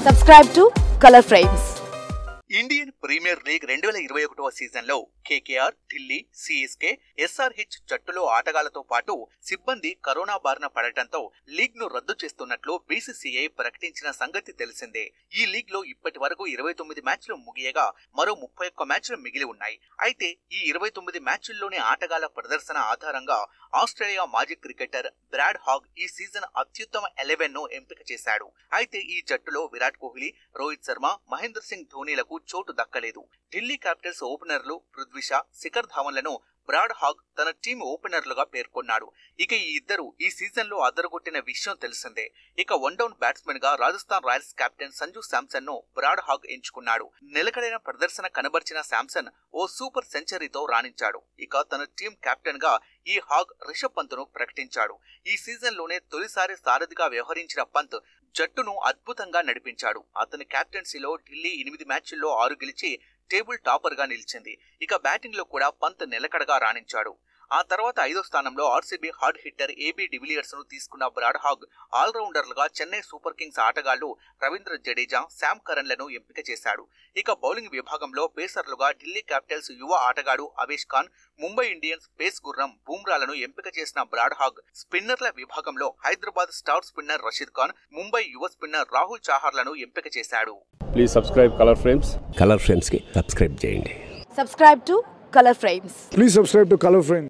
Subscribe to Color Frames. Indian premier league రెండు వేల ఇరవై ఒకటవ సీజన్లో కేకేఆర్ ఢిల్లీ సిఎస్కే ఎస్ఆర్హెచ్ జట్టులో ఆటగాళ్లతో పాటు సిబ్బంది కరోనా బారిన పడటంతో లీగ్ ను రద్దు చేస్తున్నట్లు బీసీసీఐ ప్రకటించిన సంగతి తెలిసిందే ఈ లీగ్ లో ఇప్పటి వరకు ఇరవై తొమ్మిది మ్యాచ్లు ముగియగా మరో ముప్పై ఒక్క మ్యాచ్లు మిగిలి ఉన్నాయి అయితే ఈ ఇరవై తొమ్మిది మ్యాచ్ల్లోని ఆటగాళ్ల ప్రదర్శన ఆధారంగా ఆస్ట్రేలియా మాజీ క్రికెటర్ బ్రాడ్ హాగ్ ఈ సీజన్ అత్యుత్తమ ఎలెవెన్ ను ఎంపిక చేశాడు అయితే ఈ జట్టులో విరాట్ కోహ్లీ రోహిత్ శర్మ మహేంద్ర సింగ్ ధోనీలకు చోటు దక్కలేదు ఢిల్లీ క్యాపిటల్స్ ఓపెనర్లు పృథ్వీ షా శిఖర్ ధావన్లను బ్రాడ్ హాగ్ తన టీం ఓపెనర్లుగా పేర్కొన్నాడు ఇక ఈ ఇద్దరు ఈ సీజన్ లో అదరగొట్టిన విషయం తెలిసిందే ఇక వన్ డౌన్ బ్యాట్స్మెన్ గా రాజస్థాన్ రాయల్స్ కెప్టెన్ సంజు శాంసన్ ను బ్రాడ్ హాగ్ ఎంచుకున్నాడు నిలకడైన ప్రదర్శన కనబర్చిన శాంసన్ ఓ సూపర్ సెంచరీతో రాణించాడు ఇక తన టీం కెప్టెన్ గా ఈ హాగ్ రిషబ్ పంత్ ను ప్రకటించాడు ఈ సీజన్ లోనే తొలిసారి సారథిగా వ్యవహరించిన పంత్ జట్టును అద్భుతంగా నడిపించాడు అతని కెప్టెన్సీలో ఢిల్లీ ఎనిమిది మ్యాచ్ల్లో ఆరు గెలిచి టేబుల్ టాపర్ గా నిలిచింది ఇక బ్యాటింగ్ లో కూడా పంత్ నిలకడగా రాణించాడు ఆ తర్వాత ఐదో స్థానంలో RCB hard hitter AB de Villiers ను తీసుకున్న బ్రాడ్ హాగ్ ఆల్రౌండర్లుగా చెన్నై సూపర్ కింగ్స్ ఆటగాళ్లు రవీంద్ర జడేజా శామ్ కరణ్ లను ఎంపిక చేశాడు ఇక బౌలింగ్ విభాగంలో పేసర్లుగా ఢిల్లీ క్యాపిటల్స్ యువ ఆటగాడు అవేష్ ఖాన్ ముంబై ఇండియన్స్ పేస్ గుర్రం బూమ్రాలను ఎంపిక చేసిన బ్రాడ్ హాగ్ స్పిన్నర్ల విభాగంలో హైదరాబాద్ స్టార్ స్పిన్నర్ రషీద్ ఖాన్ ముంబై యువ స్పిన్నర్ రాహుల్ చాహార్లను ఎంపిక చేశాడు please subscribe Color Frames Color ఫ్రేమ్స్కి సబ్స్క్రైబ్ చేయండి Subscribe to Color Frames. Please subscribe to Color Frame.